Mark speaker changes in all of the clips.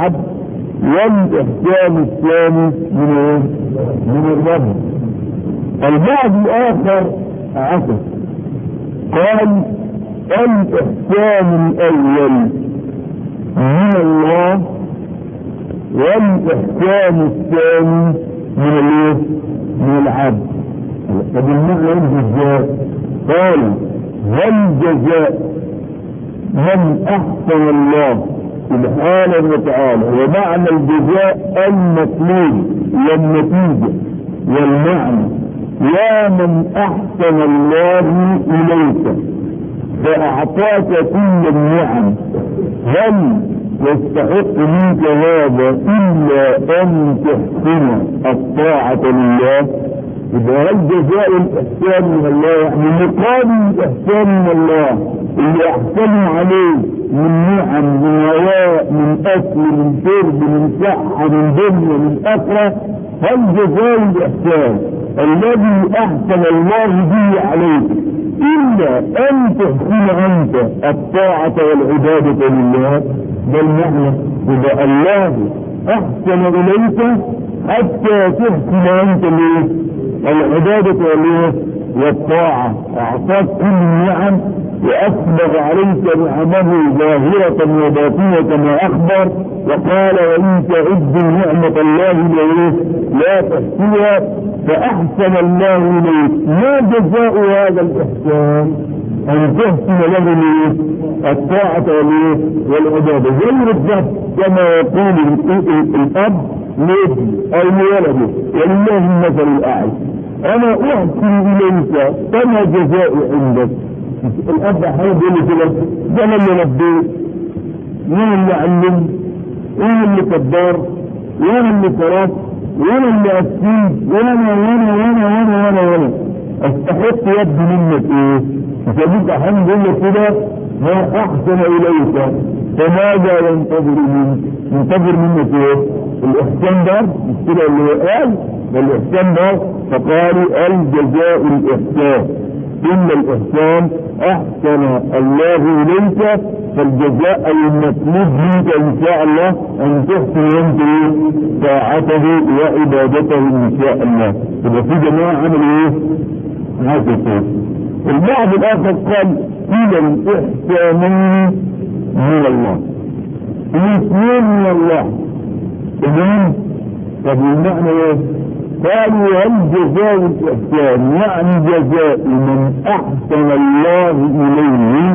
Speaker 1: العبد والاحسان الثاني من ايه؟ من الرب البعض الاخر عكس قال الاحسان الاول من الله والاحسان الثاني من الايه؟ من العبد طب المعنى ايه ازاي؟ قال هل جزاء من احسن الله سبحانه وتعالى ومعنى الجزاء المطلوب والنتيجة والمعنى يا من احسن الله اليك فاعطاك كل النعم هل يستحق منك هذا الا ان تحسن الطاعة لله يبقى هل جزاء الاحسان من الله يعني مقابل الاحسان من الله اللي احسنوا عليه من نعم من هواء من اكل من شرب من صحة من دنيا من اخرة هل جزاء الاحسان الذي احسن الله به عليك الا ان تحسن انت الطاعة والعبادة لله ده المعنى يبقى الله احسن اليك حتى تحسن انت ليه العبادة والايه والطاعة اعطاك كل النعم واسبغ عليك نعمه ظاهرة وباطنة كما اخبر وقال وان تعدوا نعمة الله اليه لا تحصيها فاحسن الله اليك ما جزاء هذا الاحسان ان تحسن له الايه الطاعة والايه والعبادة زي بالضبط كما يقول الاب لابنه او لولده ولله المثل الاعلى انا احسن اليك فما جزاء عندك الاب احيانا بيقول لي كده ده انا اللي ربيت مين اللي علمني مين اللي كبار وانا اللي صرفت وانا اللي اسيت وانا وانا وانا وانا وانا وانا استحق يد منك ايه فبيك احيانا بيقول لك كده ما احسن اليك فماذا ينتظر منك ينتظر منك ايه الاحسان ده مش كده اللي قال والاحسان ده فقالوا الجزاء الاحسان ان الاحسان احسن الله اليك فالجزاء اي المطلوب منك ان شاء الله ان تحسن انت طاعته وعبادته ان شاء الله يبقى في جماعه عملوا ايه؟ هكذا البعض الاخر قال الى الاحسانين من الله الاثنين من الله تمام طب المعنى ايه؟ قالوا هل جزاء الاحسان يعني جزاء من احسن الله اليه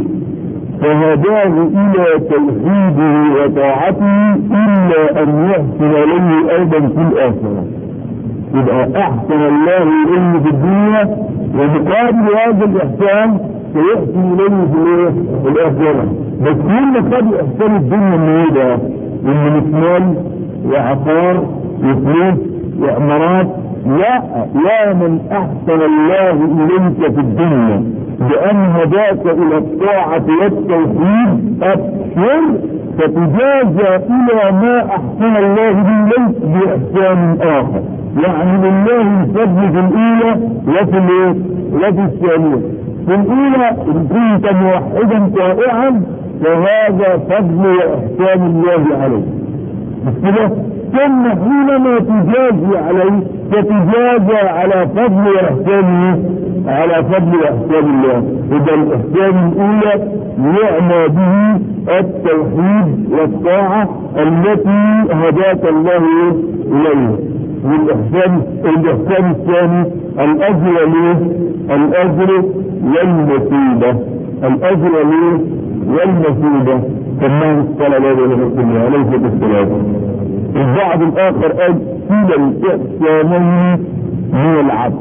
Speaker 1: فهداه الى توحيده وطاعته الا ان يحسن اليه ايضا في الاخره يبقى احسن الله اليه في الدنيا ومقابل هذا الاحسان سيحسن اليه في الايه؟ في الاخره بس مين خد احسان الدنيا من ايه ده؟ من مال وعقار وفلوس وعمارات لا يا من احسن الله اليك في الدنيا بان هداك الى الطاعة والتوحيد ابشر فتجازى الى ما احسن الله اليك باحسان اخر يعني لله الفضل في الاولى وفي الايه وفي الثانية في الاولى ان كنت موحدا طائعا فهذا فضل واحسان الله عليك مش كده ثم حينما تجازي عليه فتجازى على فضل واحسانه على فضل واحسان الله اذا الاحسان الاولى يعنى به التوحيد والطاعة التي هداك الله اليها والاحسان الاحسان الثاني الاجر ليه الاجر والمثوبة الاجر ليه والمثوبة كما قال الله عليه وليست الصلاة البعض الاخر قال كلا الاحسانين من العبد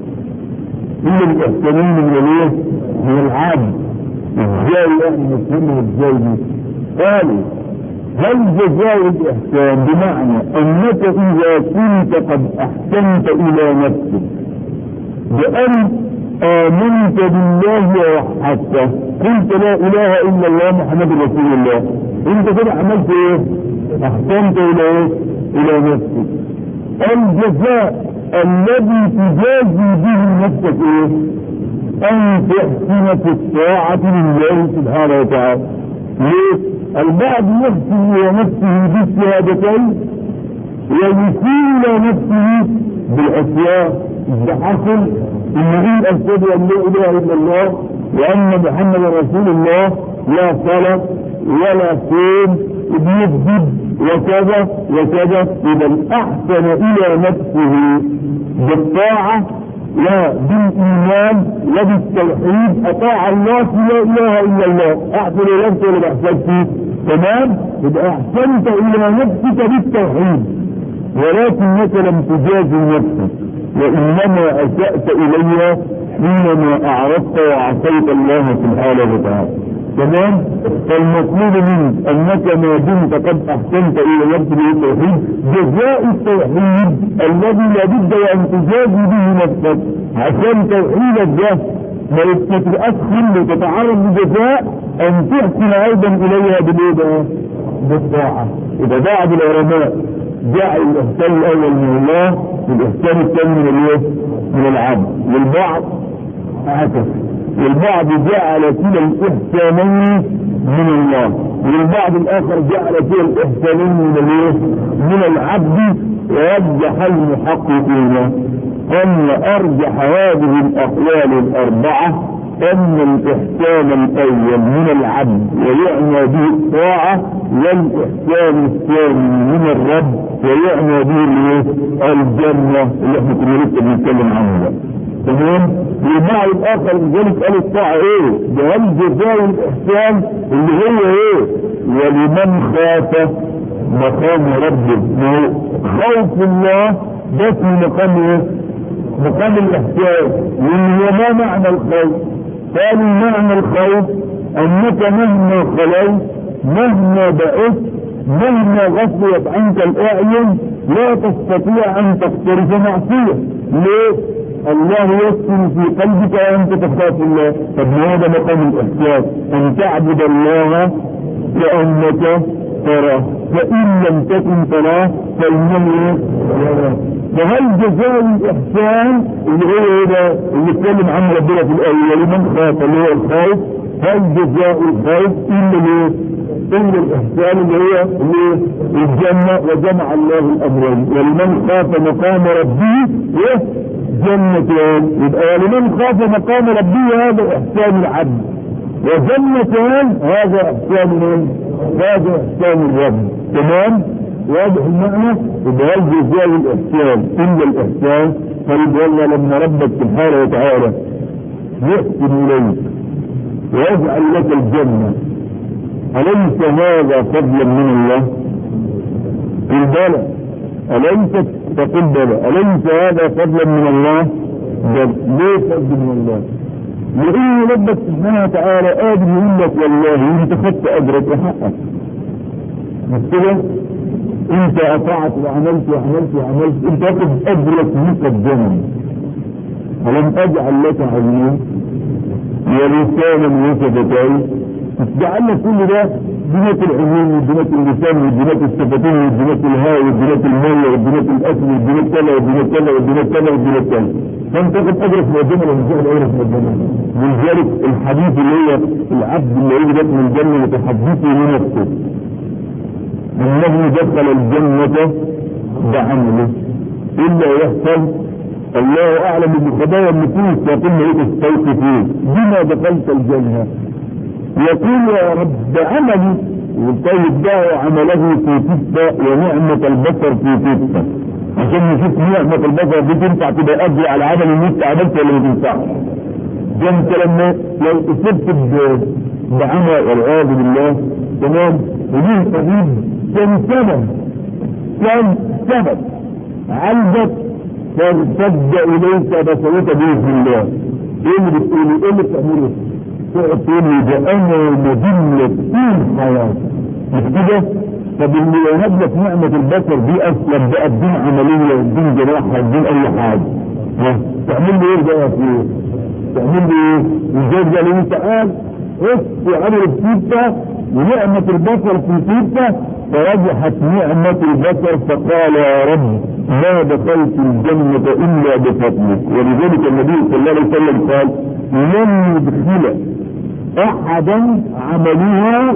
Speaker 1: كلا الاحسانين من الايه من العبد ازاي يعني نفهمه ازاي دي قالوا هل جزاء الاحسان بمعنى انك اذا كنت قد احسنت الى نفسك بان امنت بالله ووحدته قلت لا اله الا الله محمد رسول الله انت كده عملت ايه احسنت الى ايه الى نفسك الجزاء الذي تجازي به نفسك ايه ان تحسن في الطاعة لله سبحانه وتعالى ليه البعض يحسن الى نفسه بالشهادتين ويسيء الى نفسه بالعصيان ده حصل ان يقول اشهد ان لا اله الا الله وان محمد رسول الله لا صلاه ولا صوم بيكذب وكذا وكذا اذا احسن الى نفسه بالطاعه لا بالايمان لا بالتوحيد اطاع الله لا اله الا الله احسن الى نفسه ولا باحسنت تمام يبقى احسنت الى نفسك بالتوحيد ولكنك لم تجازي نفسك وانما اسأت الي حينما اعرضت وعصيت الله سبحانه وتعالى تمام فالمطلوب منك انك ما دمت قد احسنت الى نفسك بالتوحيد جزاء التوحيد الذي لابد ان تجازي به نفسك عشان توحيدك ده ما تبقاش خل وتتعرض لجزاء ان تحسن ايضا اليها بالايه بالطاعه اذا بعض العلماء جعل الاحسان الاول من الله والاحسان الثاني من الايه؟ من العبد والبعض عكس والبعض جعل كلا الاحسانين من الله والبعض الاخر جعل كلا الاحسانين من الايه؟ من العبد ورجح المحققين ان ارجح هذه الاقوال الاربعه ان الاحسان الاول من العبد ويعنى به الطاعة والاحسان الثاني من الرب ويعنى به الجنة اللي احنا كنا لسه بنتكلم عنه ده تمام والبعض الاخر لذلك قال الطاعة ايه ده هل جزاء الاحسان اللي هو ايه ولمن خاف مقام ربه ما هو خوف الله ده في مقام ايه مقام الاحسان وان هو ما معنى الخوف قالوا معنى الخوف انك مهما خلوت مهما بعثت مهما غفلت عنك الاعين لا تستطيع ان تقترف معصية ليه الله يسكن في قلبك وانت تخاف الله طب هذا مقام الاحساس ان تعبد الله كانك تراه فان لم تكن تراه فانه يراه فهل جزاء الاحسان اللي هو ايه ده اللي اتكلم عنه ربنا في الايه ولمن خاف اللي هو الخوف هل جزاء الخوف الا ليه؟ الا الاحسان اللي هي اللي الجنه وجمع الله الامرين ولمن خاف مقام ربه ايه؟ جنتان يبقى ولمن خاف مقام ربه هذا احسان العبد وجنتان هذا احسان من؟ هذا احسان الرب تمام؟ واضح المعنى يبقى هل جزاء الاحسان الا الاحسان فيبقى لما ربك سبحانه وتعالى يحسن اليك ويجعل لك الجنه اليس هذا فضلا من الله قل بلى اليس تقول بلى اليس هذا فضلا من الله بل ليه فضل من الله لان ربك سبحانه وتعالى قادر يقول لك والله انت خدت اجرك وحقك مش كده انت اطعت وعملت وعملت وعملت انت تاخذ اجرك مقدما ولم اجعل لك عينين ولسانا وشفتين جعل لك كل ده جنات العيون وجنات اللسان وجنات الشفتين وجنات الهواء وجنات المية وجنات الاكل وجنات كذا وجنات كذا وجنات كذا وجنات كذا فانت تاخذ اجرك مقدما ولا مش اجرك مقدما ولذلك الحديث اللي هو العبد اللي يجي من الجنه متحدثه لنفسه انه دخل الجنة بعمله الا يحصل الله اعلم بخبايا النفوس يقول ايه تستوقفين بما دخلت الجنة يقول يا رب بعملي وطيب ده عمله في ستة ونعمة البصر في ستة عشان نشوف نعمة البصر دي تنفع تبقى أجري على عمل اللي انت عملته ولا ما تنفعش ده انت لما لو اصبت بعمى والعياذ بالله تمام ودي سبيل كان سبب كان سبب عندك فارتد اليك بصرك باذن الله ايه اللي بتقولي ايه اللي بتعمله تقعد تقول لي ده انا مدلة طول حياتي مش كده طب اللي يهب لك نعمة البصر دي اصلا بقى بدون عملية بدون جراحة بدون اي حاجة ها تعمل لي ايه بقى في ايه؟ تعمل لي ايه؟ ازاي ده اللي انت قال اخت عمل السيبة ونعمة البصر في سيبة فرجحت نعمة البصر فقال يا رب ما دخلت الجنة إلا بفضلك ولذلك النبي صلى الله عليه وسلم قال لن يدخل أحدا عملها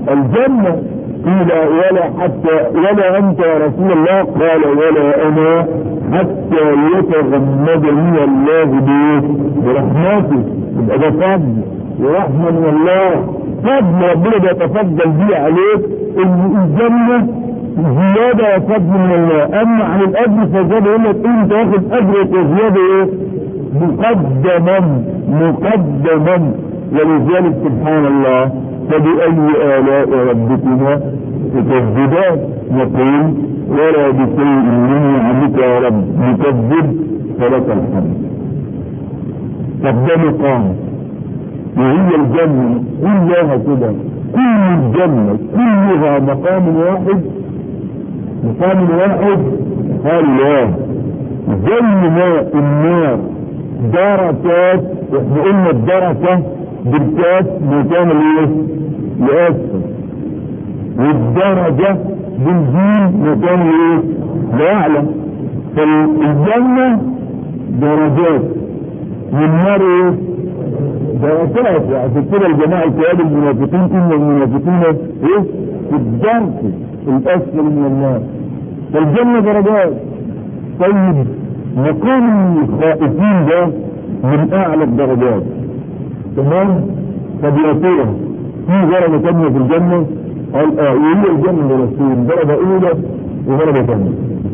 Speaker 1: الجنة قيل ولا حتى ولا انت يا رسول الله قال ولا انا حتى يتغمدني الله برحمته يبقى ده فضل ورحمه من الله فضل ربنا بيتفضل بيه عليك ان الجنه زياده وفضل من الله اما عن الاجر فزياده يقول لك انت واخد اجرك وزياده ايه؟ مقدما مقدما ولذلك سبحان الله فبأي آلاء ربكما تكذبان نقول ولا بشيء من نعمك يا رب نكذب فلك الحمد طب ده مقام وهي الجنة كلها كده كل الجنة كلها مقام واحد مقام واحد قال لا زي ما النار دركات احنا قلنا الدركة بالكاس مكان الايه؟ لأسفل والدرجة بالجيم مكان الايه؟ لأعلى فالجنة درجات والنار ايه؟ درجات عشان كده الجماعة الكياد المنافقين إن المنافقين ايه؟ في الدرك الأسفل من النار فالجنة درجات طيب مقام الخائفين ده من أعلى الدرجات تمام طب يا ترى في درجة تانية في الجنة قال اه وهي الجنة درجتين درجة أولى ودرجة تانية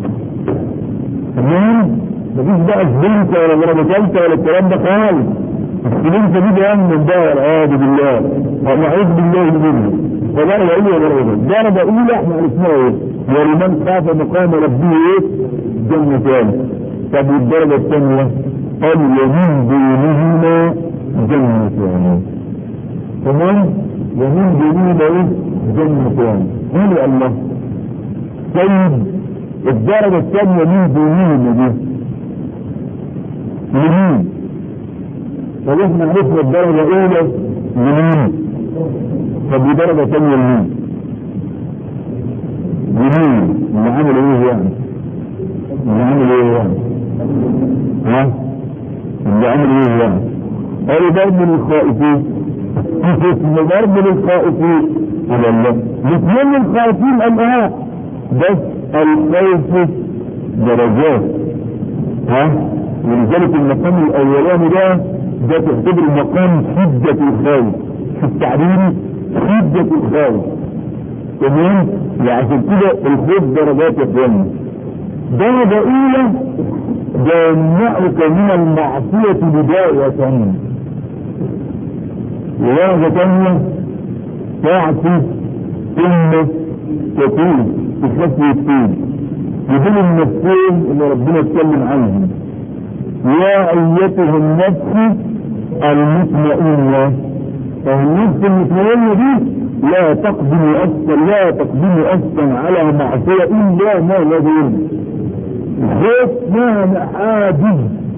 Speaker 1: تمام مفيش بقى الزنكة ولا درجة ثالثة ولا الكلام ده خالص الزنكة دي جهنم ده والعياذ بالله ونعوذ بالله منه فدرجة أولى ودرجة درجة أولى احنا عرفناها ايه ولمن خاف مقام ربه ايه جنتان طب والدرجة الثانية قال ومن دونهما جنتان تمام ومن دونهما ايه جنتان قال الله طيب الدرجة الثانية من دونهما دي لمين طب احنا عرفنا الدرجة الأولى لمين طب دي درجة ثانية لمين لمين اللي عمل ايه يعني اللي عمل ايه يعني ها اللي عمل ايه يعني قالوا ضرب للخائفين ضرب للخائفين على الله الاثنين الخائفين قال اه بس الخوف درجات ها ولذلك المقام الاولاني ده ده تعتبر مقام شدة الخوف في التعبير شدة الخوف تمام وعشان كده الخوف درجات يا اخواني درجة أولى جمعك من المعصية بداية ودرجة ثانية تعصي ثم تتوب تخفي التوب ودول النفسين اللي ربنا اتكلم عنهم يا أيتها النفس المطمئنة فالنفس المطمئنة دي لا تقدم أصلا لا تقدم أصلا على معصية إلا ما لديه الخوف معنى حاجز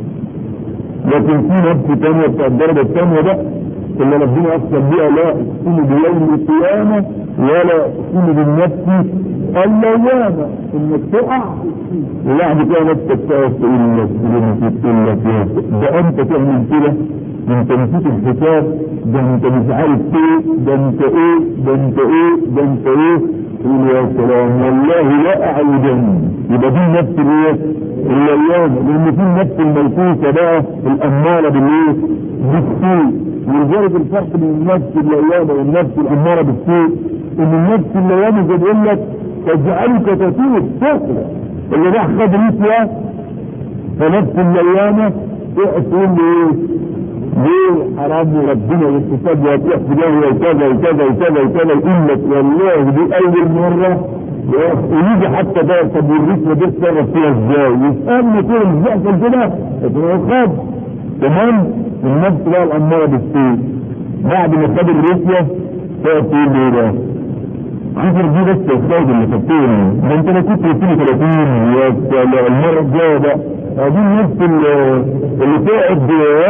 Speaker 1: لكن في نفس تانية بتاع الدرجة الثانية ده اللي ربنا أصلا بيها لا أقسم بيوم القيامة ولا أقسم بالنفس اللوامة إنك تقع وبعد كده نفسك تقف تقول لك تقول لك ده أنت تعمل كده ده انت نسيت الحساب ده انت مش عارف ايه ده انت ايه ده انت ايه ده انت ايه تقول يا سلام والله لا اعودن يبقى دي نفس الايه الليامه لان في النفس الموقوفه بقى الاماره بالايه بالسوء ولذلك الفرق بين النفس الليامه والنفس الاماره بالسوء ان النفس الليامه زي بيقول لك تجعلك تطير السفلى اللي راح خد ريسيا فنفس الليامه تقول له ايه ليه حرام ربنا والكتاب وهتروح في جو وكذا وكذا وكذا وكذا يقول لك والله دي اول مره ويجي حتى ده طب والرسمه دي اتصرف فيها ازاي؟ يسالني كده مش بيحصل كده لكن هو خد تمام النفس بقى الاماره بالسوء بعد ما خد الرسمه تقعد تقول له ايه ده؟ عشر دي بس الصوت اللي خدتوه ده انت لو كنت قلت لي 30 يا سلام المره الجايه بقى دي النفس اللي, اللي تقعد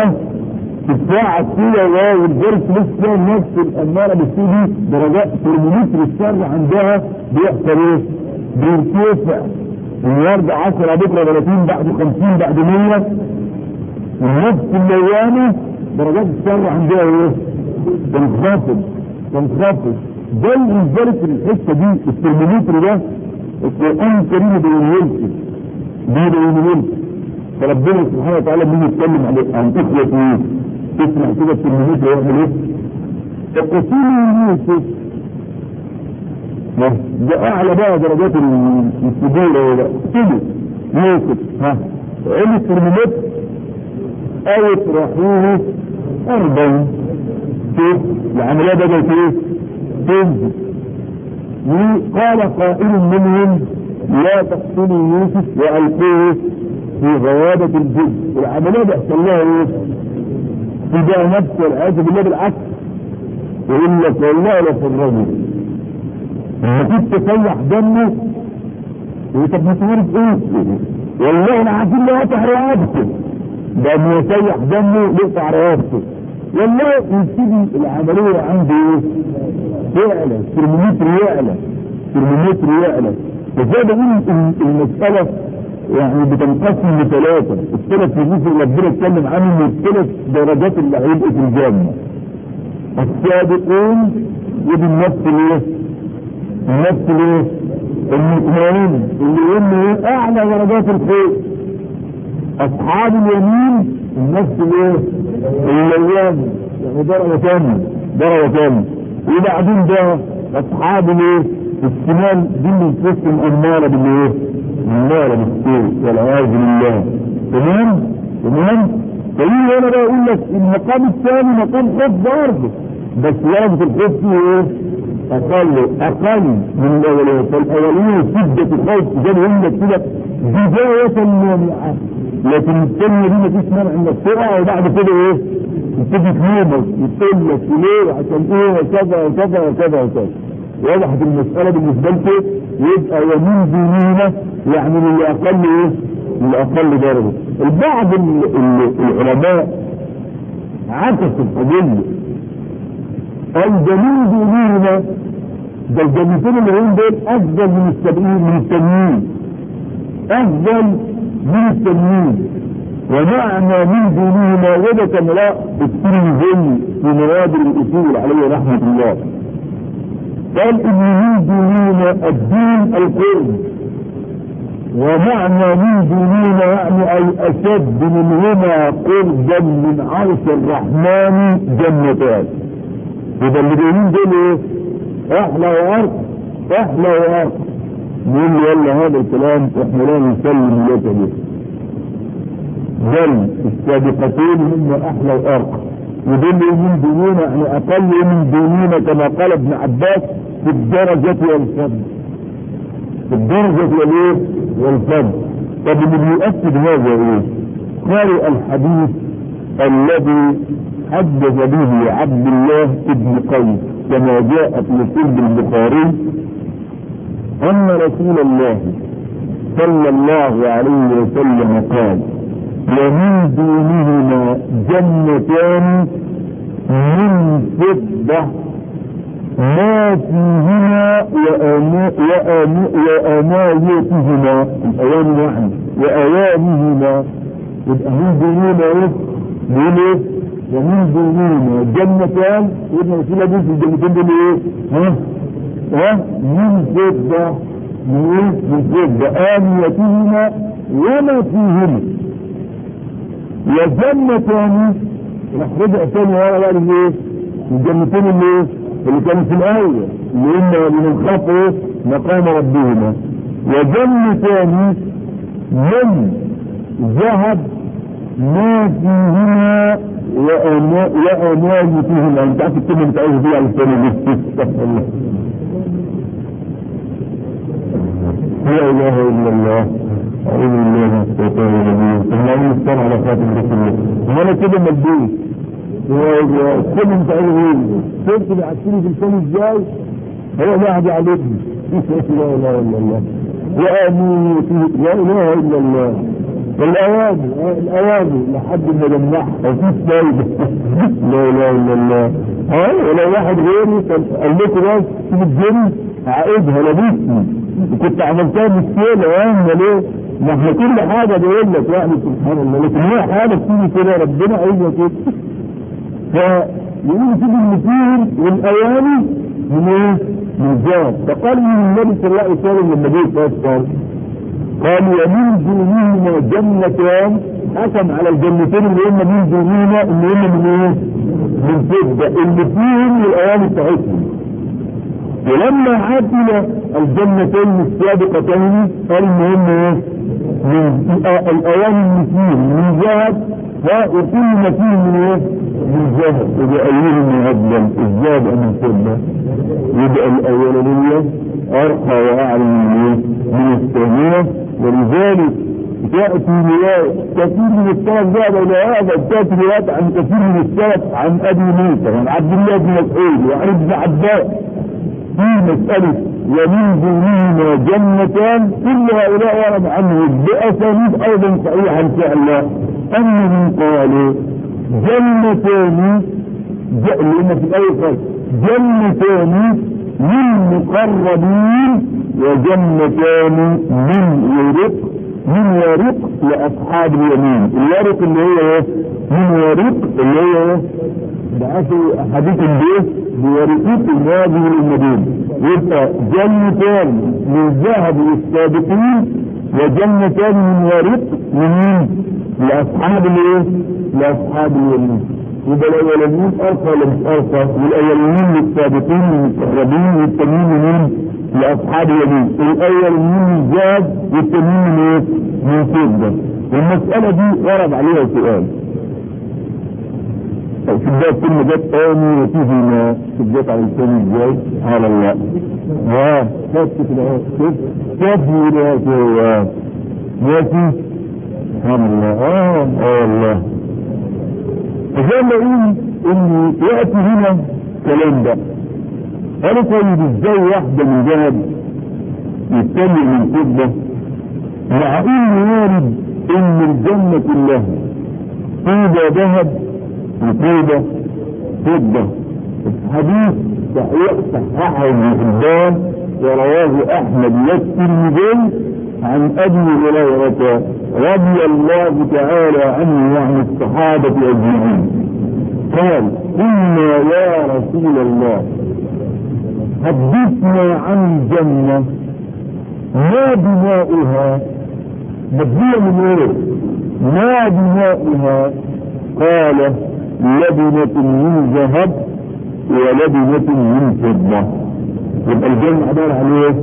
Speaker 1: تتفاعل كده والجرس لسه نفس الاماره بالسوء دي درجات ترمومتر الشر عندها بيحصل ايه؟ بيرتفع النهارده 10 بكره 30 بعد 50 بعد 100 النفس الليانه درجات الشر عندها ايه؟ تنخفض تنخفض ده لذلك الحته دي الترمومتر ده القران الكريم بيقول لك بيقول لك فربنا سبحانه وتعالى بيجي يتكلم على عن اخوه ايه تسمع كده الترمومتر يعمل ايه؟ القصيم يوسف ده اعلى بقى درجات السجوله ده كده يوسف ها علم الترمومتر او اطرحوه ارضا شوف العمليه بدات ايه؟ تنزل وقال قائل منهم لا تقتلوا يوسف والقوه في غيابة الجد العملية بيحصل لها ايه؟ تجاه نفسه والعياذ بالله بالعكس يقول لك والله لا فرجه كنت تسيح دمه طب ما تعرف ايه؟ والله انا عايزين له قطع رقبته ده انه يسيح دمه يقطع رقبته والله يبتدي العملية عنده ايه؟ يعلى الترمومتر يعلى الترمومتر يعلى فزي بقول المسألة يعني بتنقسم لثلاثة الثلاث نزول اللي ربنا اتكلم عنهم الثلاث درجات اللي هيبقوا في الجنة السابقون ودي النفس الايه؟ النفس الايه؟ المطمئنين اللي هم ايه؟ اعلى درجات الخير اصحاب اليمين النفس الايه؟ الليان يعني درجة ثانية درجة ثانية وبعدين ده اصحاب الايه؟ الشمال دي اللي تسلم امارة بالايه؟ امارة بالسوء والعياذ بالله تمام؟ تمام؟ فيجي انا بقى اقول لك المقام الثاني مقام خوف برضه بس درجة الخوف فيه ايه؟ اقل اقل من الاولين فالاولين شدة الخوف زي ما يقول لك كده بداية مانعة لكن الثانية دي مفيش مانع انك تقع وبعد كده ايه؟ تبتدي تنومك يقول لك ليه عشان ايه وكذا وكذا وكذا وكذا وضحت المسألة بالنسبة لك يبقى يمين دينينا يعني للي أقل إيه؟ للأقل درجة البعض ال ال العلماء عكس القضية قال ده مين دينينا ده الجنتين اللي هم دول أفضل من السبعين من التنين أفضل من التنين ومعنى من دونهما وجد امرأة الترمذي في نوادر الأصول عليه رحمة الله قال ان من دوننا الدين القرب ومعنى من دوننا يعني اي اشد منهما قربا من عرش الرحمن جنتان يبقى اللي بيقولين دول ايه؟ احلى وارق احلى وارق نقول له يلا هذا الكلام احنا لا نسلم لك به بل السابقتين هم احلى وارقى ودول من دوننا يعني اقل من دوننا كما قال ابن عباس في الدرجة والفضل في الدرجة والايه والفضل طب اللي بيؤكد هذا ايه قارئ الحديث الذي حدث به عبد الله بن قيس كما جاء في سلب البخاري ان رسول الله صلى الله عليه وسلم قال ومن دونهما جنتان من فضة ما فيهما وآنيتهما الأوان يعني وأوانهما يبقى من دونهما ايه؟ بيقول ايه؟ ومن دونهما جنتان وابن رسول الله بيقول في الجنتين دول ايه؟ ها؟ ها؟ من فضة من ايه؟ من فضة آنيتهما وما فيهما وجنتان راح رجع تاني ورا بقى الايه؟ الجنتين اللي ايه؟ اللي كانوا في الآية اللي هم من خافوا مقام ربهما وجنتان من ذهب ما فيهما وأموال فيهما انت عارف الكلمة انت عايز بيها على الثاني دي استغفر الله لا اله الا الله أعوذ بالله من الشيطان الرجيم ثم أعوذ السلام على خاتم رسول الله وأنا كده مدوس وكل انت عايز ايه شفت بيعسيني في الكون ازاي هو واحد يعلمني لا اله الا الله وامين لا اله الا الله الاوامر الاوامر لحد ما جمعها مفيش فايده لا اله الا الله ها ولو واحد غيري قال لكم بس في الجن عائدها لبسني كنت عملتها مشكله وانا ليه؟ ما احنا كل حاجه بيقول لك يعني سبحان الله لكن هي حاجه بتيجي كده ربنا عايزها كده فيقول في المثير والاواني من ايه؟ من ذهب فقال من النبي صلى الله عليه وسلم لما جه يفسر قال ومن دونهما جنتان حكم على الجنتين اللي هم من دونهما اللي هم من ايه؟ من فضة اللي فيهم الاواني بتاعتهم ولما عدل الجنتين السابقتين قال ان هم ايه؟ من الاواني اللي فيهم من ذهب وكل ما فيه من ايه؟ من ذهب يبقى ايهما افضل الذهب ام الفضه؟ يبقى الاولانيه ارقى واعلى من ايه؟ من الثانيه ولذلك تأتي رواية كثير من السلف ذهب إلى هذا تأتي روايات عن كثير من السلف عن أبي موسى وعن عبد الله بن مسعود وعن ابن عباس في مسألة ومن دونهما جنتان كل هؤلاء ورد عنه بأسانيد أيضا صحيحة إن شاء الله أنهم قالوا جنتان لأن في الآية قال جنتان للمقربين وجنتان من ورق من ورق لأصحاب اليمين الورق اللي هو ايه؟ من ورق اللي هو ايه؟ بعثوا حديث البيت بورقيت هذه المدينة يبقى جنتان من ذهب للسابقين وجنتان من ورق من لأصحاب الايه؟ لأصحاب اليمين يبقى الأولانيين أرقى ولا مش أرقى؟ والأولانيين للسابقين المقربين والتانيين من لأصحاب اليمين الأولانيين من ذهب والتانيين من ايه؟ من فضة والمسألة دي ورد عليها سؤال في بداية كلمة جت آني وتيجي ما جت على الثاني ازاي؟ سبحان الله. اه شفت كده اهو شفت شفت كده اهو ماشي سبحان الله اه اه والله فزي ما اقول ان ياتي هنا كلام ده قالوا طيب ازاي واحدة من ذهب والثانية من فضة مع ان وارد ان الجنة كلها طوبى ذهب وطوبة فضة حديث صحيح صححه ابن حبان ورواه احمد والترمذي عن ابي هريرة رضي الله تعالى عنه وعن الصحابة اجمعين قال قلنا يا رسول الله حدثنا عن الجنة ما بناؤها مبنية من ايه ما بناؤها قال لبنة من ذهب ولبنة من فضة يبقى الجنة عبارة عن ايه؟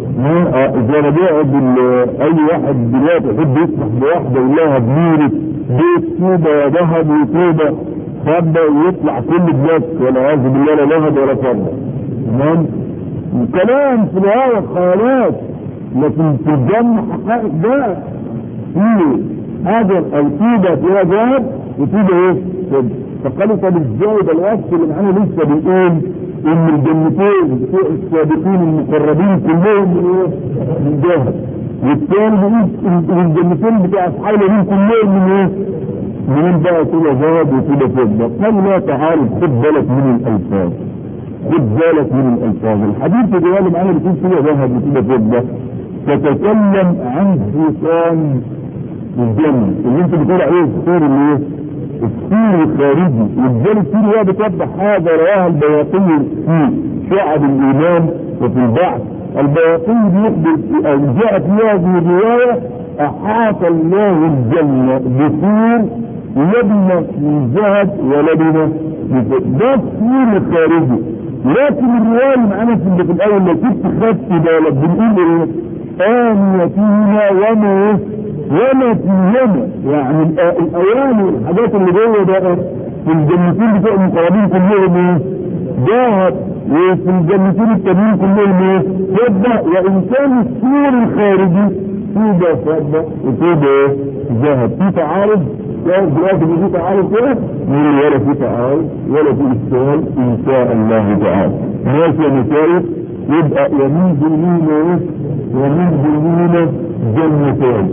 Speaker 1: زي ما بيقعد اي واحد دلوقتي يحب يسمح بواحدة يقول لها بنيرة بيت طوبة وذهب وطوبة فضة ويطلع كل بلاك والعياذ بالله لا ذهب ولا فضة تمام؟ الكلام في الهواء خيالات لكن في الجنة حقائق ده في حاجة الطوبة فيها ذهب وطوبة ايه؟ فقالوا طب ازاي ده الوصف اللي معانا لسه بيقول ان الجنتين بتوع السابقين المقربين كلهم من ايه؟ من ذهب والثاني بيقول الجنتين بتوع اصحاب اليمين كلهم من ايه؟ من بقى كده ذهب وكده فضه قال لا تعالوا خد بالك من الالفاظ خد بالك من الالفاظ الحديث اللي اللي معانا بيقول كده ذهب وكده فضه تتكلم عن حيطان الجنة اللي انت بتقول عليه السور اللي ايه؟ السور الخارجي والجنة السور هو بتوضح هذا رواها البياقي في شعب الايمان وفي البعث البياقي بيخبر او جاء في هذه الرواية احاط الله الجنة بسور لبنة من ذهب ولبنة من ده السور الخارجي لكن الرواية اللي معانا في اللي في الاول لو كنت خدت بالك بنقول ايه؟ آنيتهما وما وما فيهما يعني الاواني والحاجات اللي جوه ده في الجنتين بتوع المقربين كلهم ايه؟ ذهب وفي الجنتين التانيين كلهم ايه؟ فضة وان كان السور الخارجي طوبة فضة وطوبة ايه؟ ذهب في تعارض دلوقتي في تعارض كده نقول ولا في تعارض ولا في اشكال ان شاء الله تعالى ماشي يا مسائل يبقى يمين دونين ايه؟ ومن دونين جنتان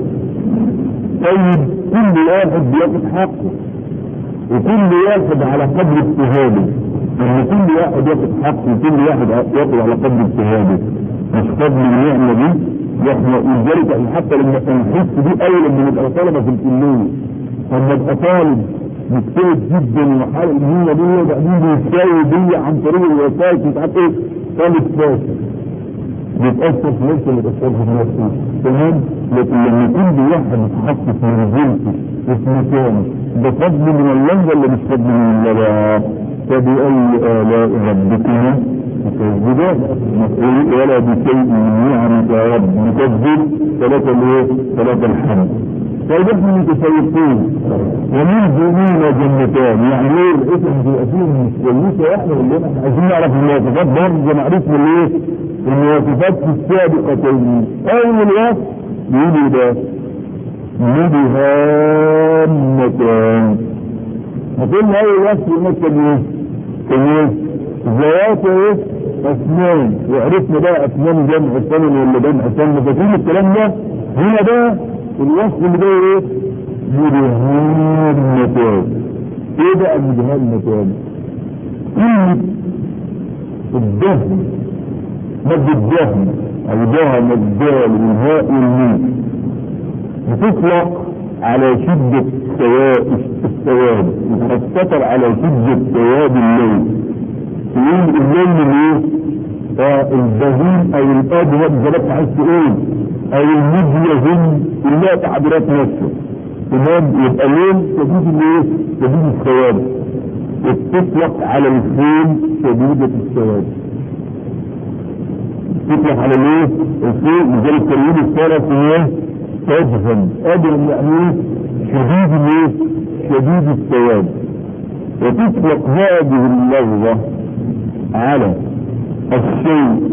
Speaker 1: طيب كل واحد بياخد حقه وكل واحد على قدر اجتهاده ان كل واحد ياخد حقه وكل واحد ياخد على قدر اجتهاده مش قدر النعمه دي احنا ولذلك حتى لما نحس دي اول لما نبقى طلبه في الكليه لما ابقى طالب مجتهد جدا وحال النية دي وبعدين بيساوي دي عن طريق الوسائط مش عارف ايه طالب فاشل بيتأثر في نفسه اللي بيتأثر في نفسه تمام لكن لما يكون بواحد اتحط في منزلته وفي مكانه ده فضل من الله ولا مش فضل من الله بقى؟ فبأي آلاء ربكما تكذبان مفعول ولا بشيء من نعمك يا رب مكذب ثلاثة الايه؟ ثلاثة الحمد طيب احنا متفوقين ومن دوننا جنتان يعني ايه الاسم بيبقى فيه مش كويسه احنا اللي احنا عايزين نعرف المواصفات برضه معروف من ايه؟ المواصفات في السابقتين اول وصف يقول ده مدهامتان هتقول اول وصف يمثل ايه؟ كان ايه؟ ذوات ايه؟ اسنان وعرفنا بقى اسنان جمع ثمن ولا جمع ثمن فاكرين الكلام ده؟ هنا بقى الوصف اللي جاي ايه؟ مدهامتان ايه بقى مدهامتان؟ كلمة الدهن مد الدهن او دهن الدال والهاء والميم بتطلق على شدة السواد وتستطر على شدة سواد الليل تقول الليل ايه؟ البهيم او الابيض زي عايز تقول او المديهم كلها تعبيرات نفسه تمام يبقى الليل شديد الايه؟ شديد السواد وتطلق على الخيل شديدة السواد تطلق على الايه؟ الخيل لذلك تلوين السارة ايه؟ أجهم أجهم يعني شديد الايه؟ شديد السواد وتطلق هذه اللفظة على الشيء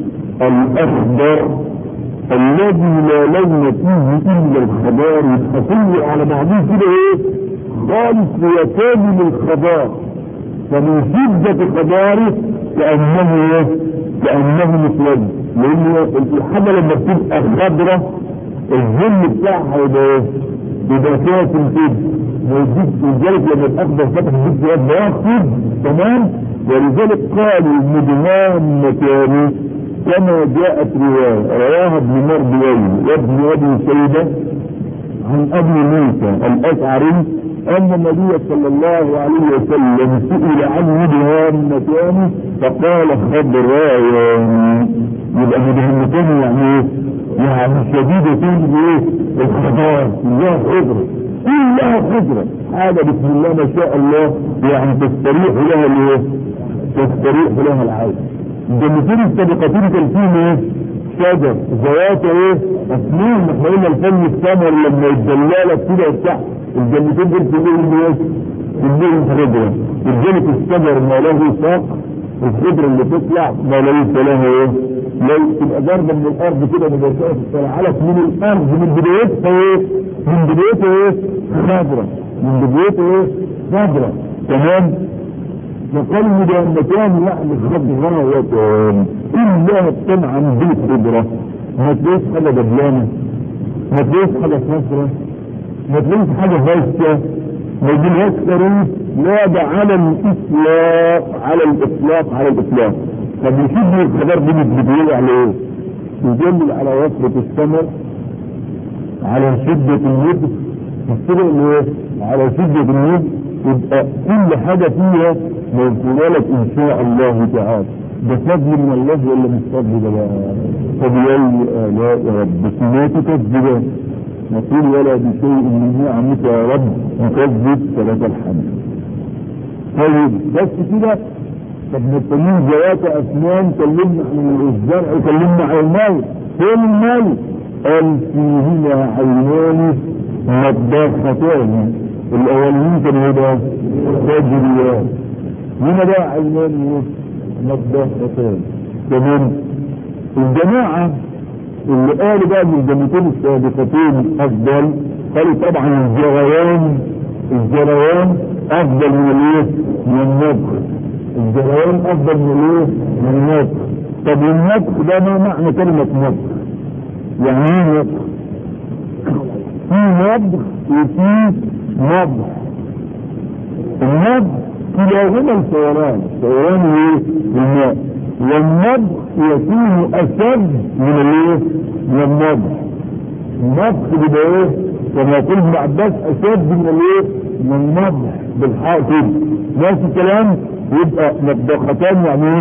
Speaker 1: الأخضر الذي لا لون فيه إلا الخضار يبقى كله على بعضه كده إيه؟ خالص وكامل الخضار فمن شدة خضاره كأنه إيه؟ كأنه مسود لأن الحاجة لما بتبقى خضرة الظل بتاعها يبقى إيه؟ يبقى كاتم كده ويجيب ولذلك لما الأخضر فتح يجيب سواد بياخد تمام ولذلك قالوا المدهان مكاني كما جاءت رواية رواها ابن مردوي وابن ابي سيدة عن ابي موسى الاشعري ان النبي صلى الله عليه وسلم سئل عن مدهان مكانه فقال خضرايان يبقى مدهان يعني ايه؟ يعني شديدة ايه؟ الخضار كلها خضرة كلها خضرة حاجة بسم الله ما شاء الله يعني تستريح لها الايه؟ تستريح لها العين الجنتين السابقتين كان فيهم ايه؟ شجر ذوات ايه؟ اسنين احنا قلنا الفن الثمر لما يتدلالك كده وبتاع الجنتين دول كلهم ايه؟ كلهم خضرة الجنة الشجر ما له ساق الخضرة اللي تطلع ما ليس لها ايه؟ لو تبقى ضربة من الارض كده مباشرة تطلع لك من الارض من بدايتها ايه؟ من بدايتها ايه؟ خضرة من بدايتها ايه؟ خضرة تمام؟ فقالوا ده مكان يعني خضراوة إلا طبعا بالخضرة ما تلاقيش حاجة دبلانة ما تلاقيش حاجة خضرة ما تلاقيش حاجة هشة ما يجيلهاش خريف لا ده على الإطلاق على الإطلاق على الإطلاق طب يشد الخبر دي بتدل على إيه؟ يدل على وصفة الثمر على شدة اليد السبب ايه؟ على شدة اليد يبقى كل حاجة فيها موجودة لك ان شاء الله تعالى ده فضل من الله ولا مش فضل ده بقى فبأي آلاء ربكما تكذبان نقول ولا بشيء من نعمك يا رب نكذب فلك الحمد طيب بس كده طب نتكلم ذوات اسنان كلمنا عن الزرع كلمنا عن الموت فين الموت قال فيهما عينان نضاختان الاولين كانوا يبقى تجريان هنا بقى عينان نضاختان تمام الجماعة اللي قالوا بقى من الجنتين السابقتين افضل قالوا طبعا الجريان الجريان افضل من الايه؟ من النطق الجريان افضل من الايه؟ من النطق طب النطق ده ما معنى كلمة نطق؟ يعني ايه نطق؟ في نطق وفي نطق النطق كلاهما الفوران فوران ايه؟ الماء والنطق يكون اشد من الايه؟ من النطق النطق بيبقى ايه؟ كما يقول ابن عباس اشد من الايه؟ من النطق بالحاء كده نفس الكلام يبقى نطقتان يعني ايه؟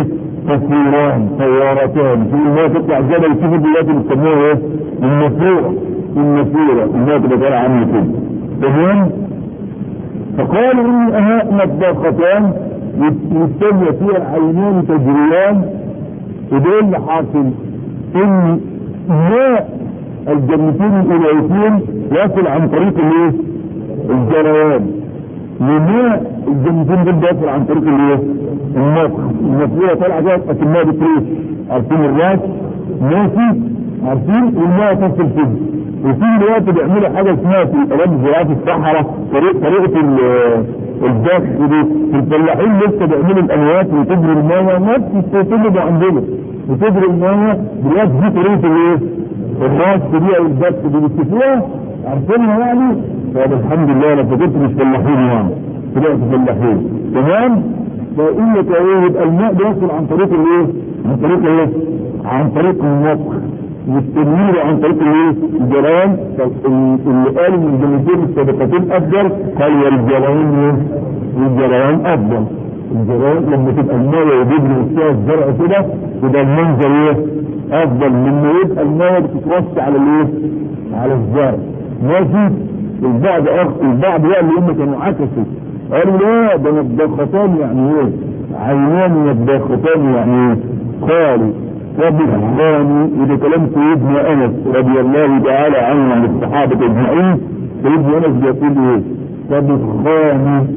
Speaker 1: تصويران طيارتان في انها تطلع جبل شوف دلوقتي بيسموها ايه؟ النافوره النافوره انها تبقى طالعه عامله كده تمام؟ فقالوا ان اها مطبختان والثانيه فيها عينان تجريان وده اللي حاصل ان ماء الجنتين الالهيتين يصل عن طريق الايه؟ الجريان لماء الجنتين دول يصل عن طريق الايه؟ النفخ النفخيه طالعه جايه اكنها بتريش عارفين الراس ماشي عارفين والماء تصل كده وفي الوقت بيعملوا حاجه اسمها في الارض زراعه الصحراء طريقه طريقه الدخ دي الفلاحين لسه بيعملوا الانوات وتجري المايه نفس السيستم ده عندنا وتجري المايه دلوقتي دي طريقه الايه؟ الراس دي او الدخ دي بتشوفوها عارفينها يعني؟ طب الحمد لله انا فكرت مش فلاحين يعني طلعت فلاحين تمام؟ فيقول لك ايه يبقى الماء بيصل عن طريق الايه؟ عن طريق الايه؟ عن طريق النطق والتنوير عن طريق الايه؟ الجرائم اللي قال ان الجنتين السابقتين افضل قال والجرائم ايه؟ والجرائم افضل الجرائم لما تبقى المايه وبيجري فيها الزرع كده يبقى المنظر ايه؟ افضل من ما يبقى المايه بتترش على الايه؟ على الزرع ماشي؟ البعض أخ... البعض بقى اللي هم كانوا عكسوا قالوا لا ده نضاختان يعني ايه؟ عينان نضاختان يعني ايه؟ قالوا وبالخان وده كلام سيدنا انس رضي الله تعالى عنه عن الصحابه اجمعين سيدنا انس بيقول ايه؟ فبالخان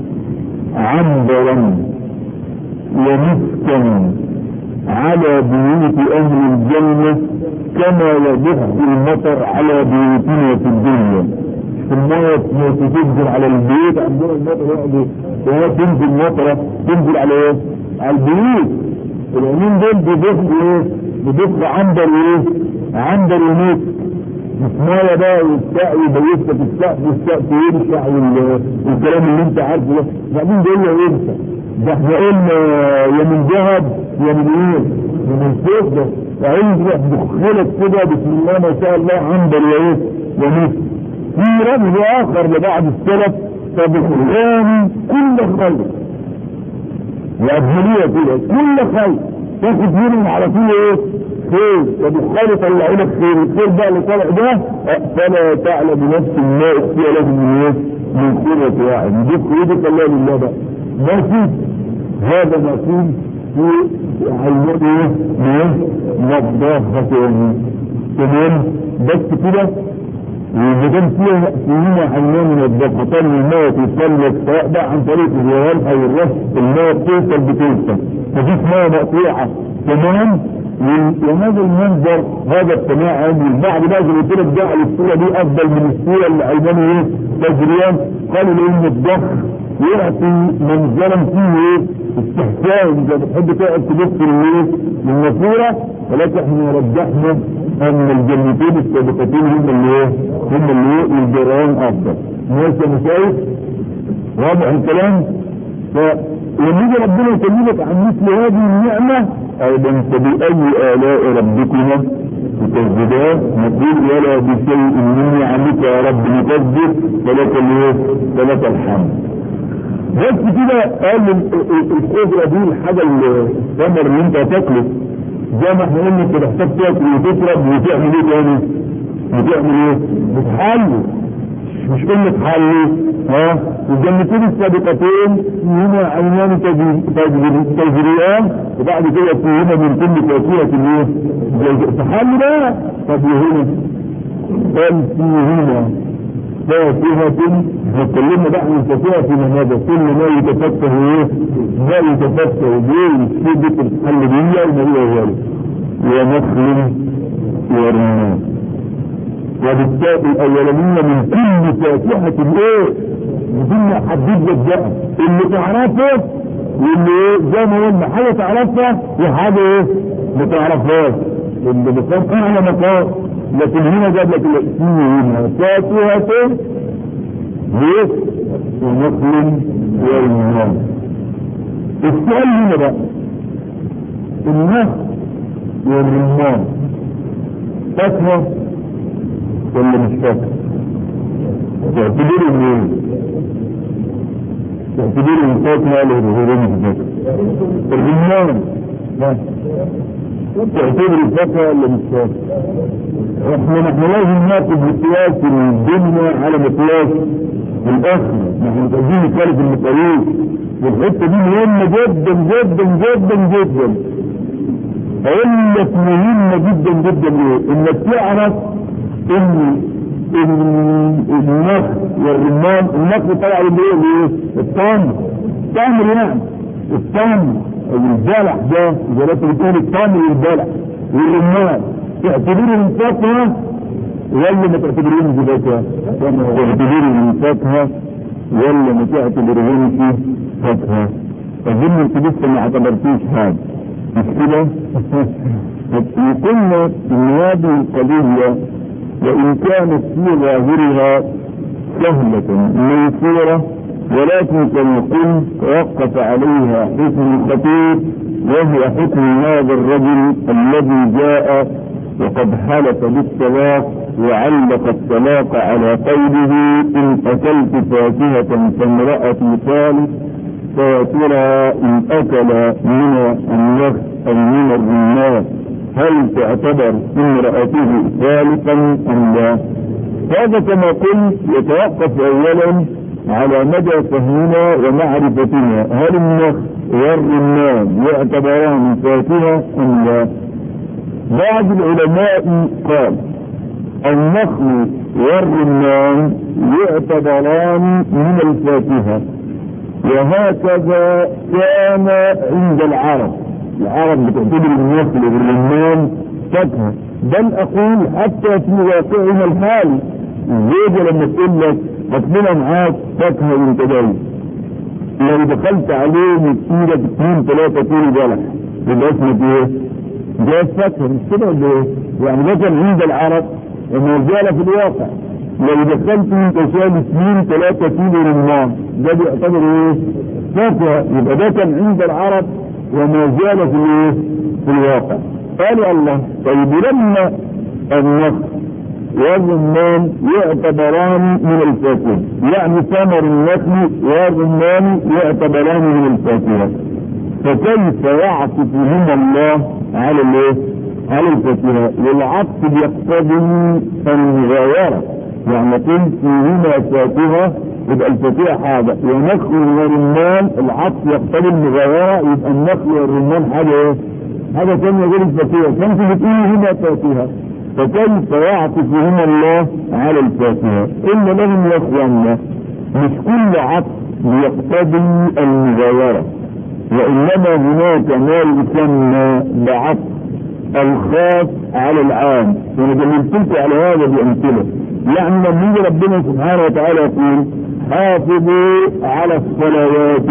Speaker 1: عنبرا ومسكا على بيوت اهل الجنه كما يبث المطر على بيوتنا في الدنيا المية تنزل على البيوت عندنا المطر يقعد تنزل مطرة تنزل على ايه؟ على البيوت العينين دول بيضيف ايه؟ بيضيف عنبر ايه؟ عنبر وموت مش مية بقى والسقف يبيت لك السقف والسقف يرشع والكلام اللي انت عارفه ده بعدين بيقول له يرشع ده احنا قلنا يا من ذهب يا من ايه؟ يا من فضة وعايز دخلك كده بسم الله ما شاء الله عنبر وايه؟ وموت في رمز اخر لبعض السلف فبخلان كل خير وأبهلية كده كل خير تاخد منهم على طول ايه خير وبالخير طلعوا لك خير الخير بقى اللي طلع ده فلا تعلم نفس ما اخفي له من ايه من قرة واحد يجيب ايدك الله لله بقى ماشي هذا مفهوم في عينات ايه نظافة تمام بس كده وإذا كان فيها فيهما عينان من الضغطان الماء تتسلك سواء بقى عن طريق الجوال أو الرش الماء بتوصل بتوصل مفيش ماء مقطوعة تمام وهذا المنظر هذا التماعم والبعض بقى زي ما قلت لك جعل الصورة دي أفضل من الصورة اللي عينان إيه تجريان قالوا لأن الضخ يعطي منظرا فيه ايه استحسان اذا بتحب تقعد تبص للايه للنافوره ولكن احنا رجحنا ان الجنتين السابقتين هم اللي ايه هم اللي ايه الجيران افضل ماشي يا مشايخ واضح الكلام فلما يجي ربنا يكلمك عن مثل هذه النعمه ايضا فباي الاء ربكما تكذبان نقول ولا بشيء من نعمك يا رب نكذب فلك الايه فلك الحمد بس كده قال الخضرة دي الحاجة الثمر اللي انت هتاكله زي ما احنا قلنا انت محتاج تاكل وتشرب وتعمل ايه تاني؟ وتعمل ايه؟ بتحلي مش قلنا تحلي ها الجنتين السابقتين هنا عينان تجريان وبعد كده فيهما من كل فاكهة الايه؟ تحلي بقى طب وهنا قال فيهما فاكهة نتكلمنا بقى عن الفاكهة في هذا كل ما يتفكه ايه ما يتفكه بيه شدة الحلبية وما هي ذلك ونخل ورمان وبالتالي الأولانية من كل فاكهة ايه بدون حدد لك بقى اللي تعرفه واللي ايه زي ما قلنا حاجة تعرفها وحاجة ايه ما تعرفهاش اللي مقام اعلى مقام لكن هنا جاب لك الاسمية هنا فاكهة ليه؟ ونخل ورمان السؤال هنا بقى النخل والرمان فاكهة ولا مش فاكهة؟ تعتبروا منين؟ تعتبروا من فاكهة ولا مش فاكهة؟ الرمان تعتبر الفاكهة ولا مش فاكهة؟ احنا نحن لازم ناخد مقياس الدنيا على مقياس الاخرة نحن عايزين نتكلم المقاييس والحتة دي مهمة جدا جدا جدا جدا اقول لك مهمة جدا جدا ليه؟ انك تعرف ان النخل والرمان النخل طبعا اللي هو ايه؟ التمر التمر يعني التمر البلح ده زي ما انت بتقول التمر والبلح والرمان تعتبره من فاكهه ولا ما تعتبرهمش فاكهه؟ تعتبره من فاكهه ولا ما تعتبرهمش فاكهه؟ اظن انت لسه ما اعتبرتوش حاجه مش كده؟ وقلنا ان هذه القضيه وإن كانت في ظاهرها سهلة ميسورة ولكن كما قلت توقف عليها حكم خطير وهو حكم هذا الرجل الذي جاء وقد حلف بالطلاق وعلق الطلاق على قوله إن أكلت فاكهة فامرأتي ثالث فيا ترى إن أكل من النخل أو من الرمان هل تعتبر امرأته ثالثا ام لا هذا كما قلت يتوقف اولا على مدى فهمنا ومعرفتنا هل النخل والرمان يعتبران فاكهة ام لا بعض العلماء قال النخل والرمان يعتبران من الفاكهة وهكذا كان عند العرب العرب بتعتبر النخل والرمان فاكهه بل اقول حتى في واقعنا الحالي الزوجه لما تقول لك هتلاقي معاك فاكهه وانت جاي لو دخلت عليه وتسيرك اثنين ثلاثه طول بلح يبقى اسمه ايه؟ ده فاكهه مش كده ولا ايه؟ يعني ده كان عند العرب وما زال في الواقع لو دخلت انت شايل اثنين ثلاثه كيلو رمان ده بيعتبر ايه؟ فاكهه يبقى ده كان عند العرب وما زال في الايه؟ في الواقع قالوا الله طيب لما النخل والرمان يعتبران من الفاكهه يعني ثمر النخل والرمان يعتبران من الفاكهه فكيف يعطف هنا الله على الايه؟ على الفاكهه والعطف يقتضي المغايره يعني قلت هنا فاكهه يبقى الفاكهه حاجه ونخل ورمان العطف يقتضي المغايره يبقى النخل والرمان حاجه ايه؟ حاجه ثانيه غير الفاكهه فانت بتقولي هنا فاكهه فكيف يعطف هنا الله على الفاكهه؟ قلنا لهم يا اخواننا مش كل عطف يقتضي المغايره وانما هناك ما يسمى بعطف الخاص على العام وانا دللت لكم على هذا بامثله يعني لما يجي ربنا سبحانه وتعالى يقول حافظوا على الصلوات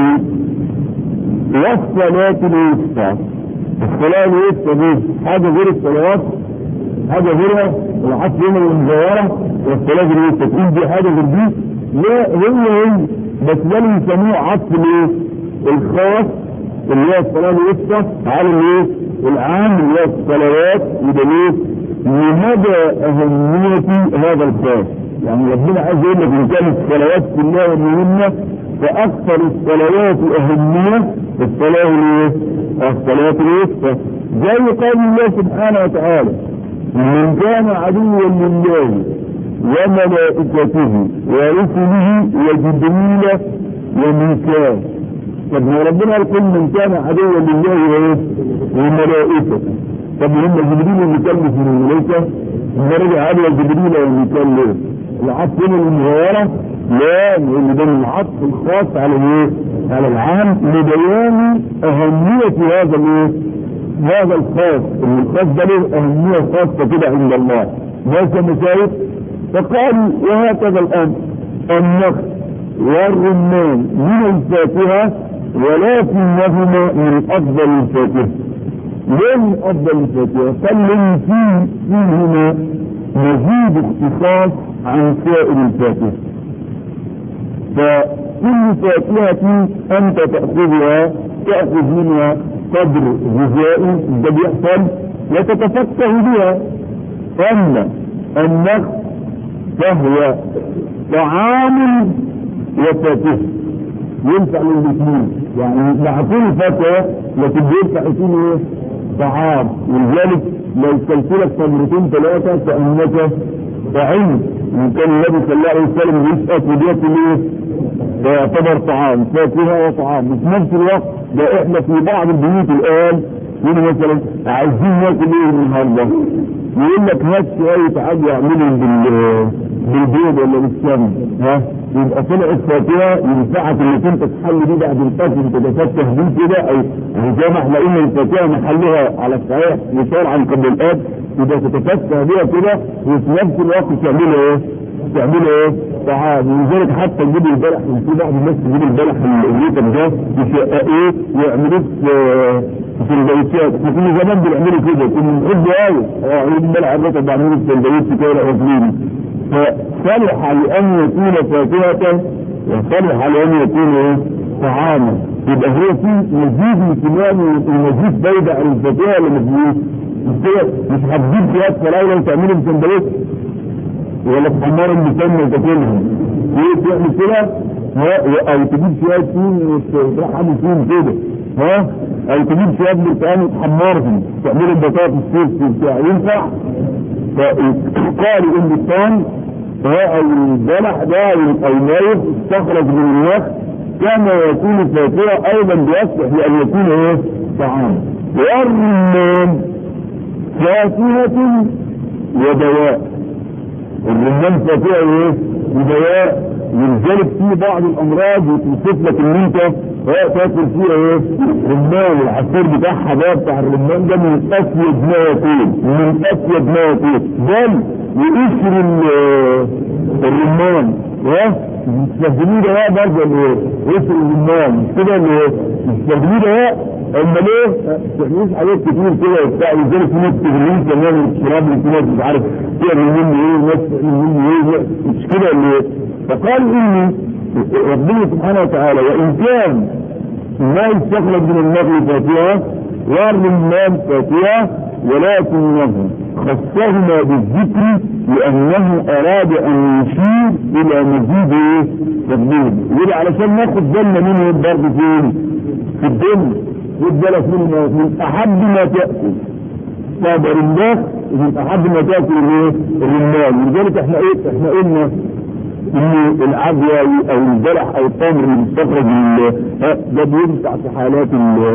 Speaker 1: والصلاة الوسطى الصلاة الوسطى دي حاجة غير الصلوات حاجة غيرها العصر يوم المزورة والصلاة الوسطى تقول دي حاجة غير دي لا هي هي بس ده اللي يسموه عطف الايه؟ الخاص اللي هي الصلاة الوسطى على الايه؟ العام اللي هي الصلوات ودليل لمدى أهمية هذا الخاص يعني ربنا عايز يقول لك إن كانت الصلوات كلها مهمة فأكثر الصلوات أهمية الصلاة الايه؟ الصلاة الوسطى زي قول الله سبحانه وتعالى من كان عدوا لله وملائكته ورسله وجبريل وميكال طب ما ربنا قال كل من كان عدوا لله وايه؟ وملائكته طب هم جبريل وميكال مش من الملائكه؟ لما رجع عدوا جبريل وميكال ليه؟ العطف هنا المغايره لا لان ده العطف الخاص على ايه؟ على العام لبيان اهميه هذا الايه؟ هذا الخاص ان الخاص ده له اهميه خاصه كده عند الله ليس مسايف فقال وهكذا الامر النخل والرمان من الفاكهه ولكنهما من افضل الفاكهه ليه من افضل الفاكهه؟ قال لان فيه فيهما مزيد اختصاص عن سائر الفاكهه فكل فاكهه انت تاخذها تاخذ منها قدر غذائي ده بيحصل وتتفقه بها اما النخل فهو طعام وفاكهه ينفع للاثنين يعني بعتوا فتوى لكن بيدفع يكون ايه؟ طعام ولذلك لو كلت لك تمرتين ثلاثه كانك طعمت وكان النبي صلى الله عليه وسلم يسأل وديته ايه؟ ده يعتبر طعام فاكهه وطعام وفي نفس الوقت ده احنا في بعض البيوت الان يقولوا مثلا عايزين ناكل ايه النهارده؟ يقول لك هات شويه حاجه يعملهم بال بالبيض ولا بالسمن ها يبقى طلعت فاكهه ينفعك انك انت تحل دي بعد الفجر تتفتح دي كده او زي ما احنا قلنا الفاكهه محلها على الصحيح شرعا قبل الاب يبقى تتفتح بيها كده وفي نفس الوقت تعملها ايه؟ تعملوا ايه؟ طعام ولذلك حتى نجيب البلح في بعض الناس تجيب البلح الريتم ده يشققوه ويعملوه في في سندوتشات احنا كنا زمان بنعمله كده كنا بنحبه قوي اه يجيب البلح الريتم بعمله في سندوتش كده واكلينه فصلح لان يكون فاكهه وصلح لان يكون ايه؟ طعاما يبقى هو في مزيد اهتمام ومزيد فايده عن الفاكهه اللي مفيش مش كده مش هتجيب فيها فراوله وتعمله في سندوتش ولا تحمر اللسان وتاكلها ايه تعمل كده ها او تجيب شويه تين وتروح عامل فيهم كده ها او تجيب شويه برتقال وتحمرهم تعمل البطاطس السوس وبتاع ينفع فقالوا ان الطعم او البلح ده او النايف استخرج من النخل كما يكون فاكهه ايضا بيصلح لان يكون ايه طعام والرمان فاكهه ودواء الرمان فيها ايه؟ ودواء ولذلك في بعض الامراض يوصف لك ان انت تاكل فيها ايه؟ رمان العصير بتاعها ده بتاع الرمان ده من اسود ما يكون من اسود ما يكون بل وقشر الرمان ها يستخدموه ده بقى برضه اللي ايه؟ قشر الرمان مش كده اللي ايه؟ يستخدموه ده اما ليه؟ تحميش حاجات كتير كده وبتاع وزي في ناس تغليه كمان الشراب اللي في ناس مش عارف تعمل مني ايه وناس تعمل مني ايه مش كده اللي ايه؟ فقال اني ربنا سبحانه وتعالى وان كان ما يستخرج من النخل فاكهه والرمان فاكهه ولكنه خصهما بالذكر لانه اراد ان يشير الى مزيد ايه؟ تقديم يقول علشان ناخد بالنا منه برضه فين؟ في الدنيا خد بالك منه من احب ما تاكل صابر الناس من احب ما تاكل الايه؟ الرمان لذلك احنا ايه؟ احنا قلنا ان العدوى او البلح او التمر اللي بيستخرج من ده بينفع في حالات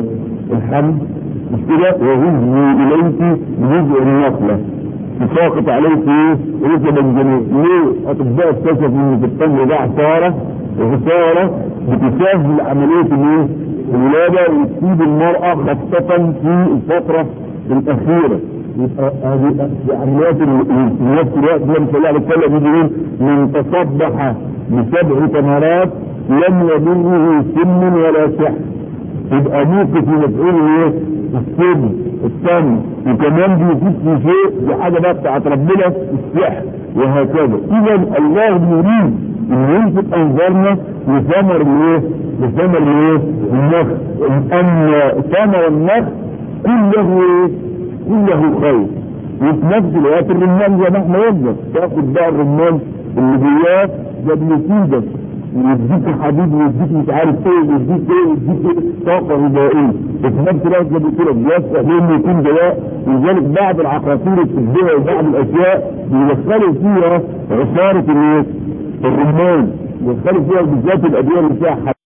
Speaker 1: الحمل مش كده وهزي اليك جزء النخله تساقط عليك ايه؟ ركبا جميل ليه؟ اطباء اكتشفوا ان في التمر ده عصاره وخساره بتسهل عمليه الايه؟ الولاده وتسيب المراه خاصه في الفتره الاخيره يبقى هذه عمليات في نفس الوقت لم صلى الله عليه وسلم يقول من تصبح بسبع تمرات لم يضره سم ولا سحر يبقى موقف مفعول ايه؟ السم السم وكمان بيفيد في شيء دي حاجه بقى بتاعت ربنا السحر وهكذا اذا الله يريد ان يلفت انظارنا لثمر الايه؟ لثمر الايه؟ النخل ان ثمر النخل كله ايه؟ كله خير وفي نفس الوقت الرمان زي ما احنا قلنا تاخد بقى الرمان اللي جواه ده بيفيدك ويديك حديد ويديك مش عارف ايه ويديك ايه ويديك ايه طاقه غذائيه وفي نفس الوقت ده بيقول بيسأل انه يكون دواء ولذلك بعض العقاقير الطبيه وبعض الاشياء بيدخلوا فيها عصاره الايه؟ الرمان يدخلوا فيها بالذات الادويه اللي فيها